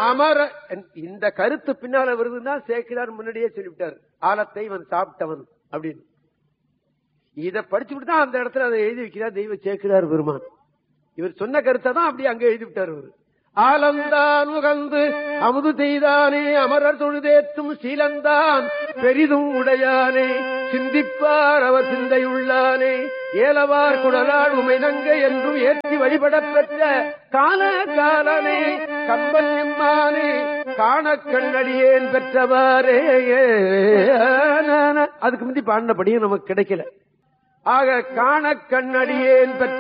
அமர இந்த கருத்து பின்னால வருதுன்னா சேக்கிரார் முன்னாடியே சொல்லிவிட்டார் ஆலத்தை இவன் சாப்பிட்டவன் அப்படின்னு இத படிச்சுட்டு தான் அந்த இடத்துல அதை எழுதி வைக்கிறார் தெய்வ சேக்கிரார் பெருமான் இவர் சொன்ன கருத்தை தான் அப்படி அங்க எழுதி விட்டார் அவரு ஆலந்தான் உகந்து அமுது செய்தானே அமரர் தொழுதேற்றும் சீலந்தான் பெரிதும் உடையானே சிந்திப்பார் அவர் சிந்தையுள்ளானே ஏலவார் குடலால் உமைநங்க என்றும் ஏற்றி வழிபடப் பெற்ற கால காலனே கம்பன் எம்மானே காண கண்ணடியேன் பெற்றவாறே அதுக்கு முந்தி பாடினபடியும் நமக்கு கிடைக்கல ஆக காண கண்ணடியேன் பெற்ற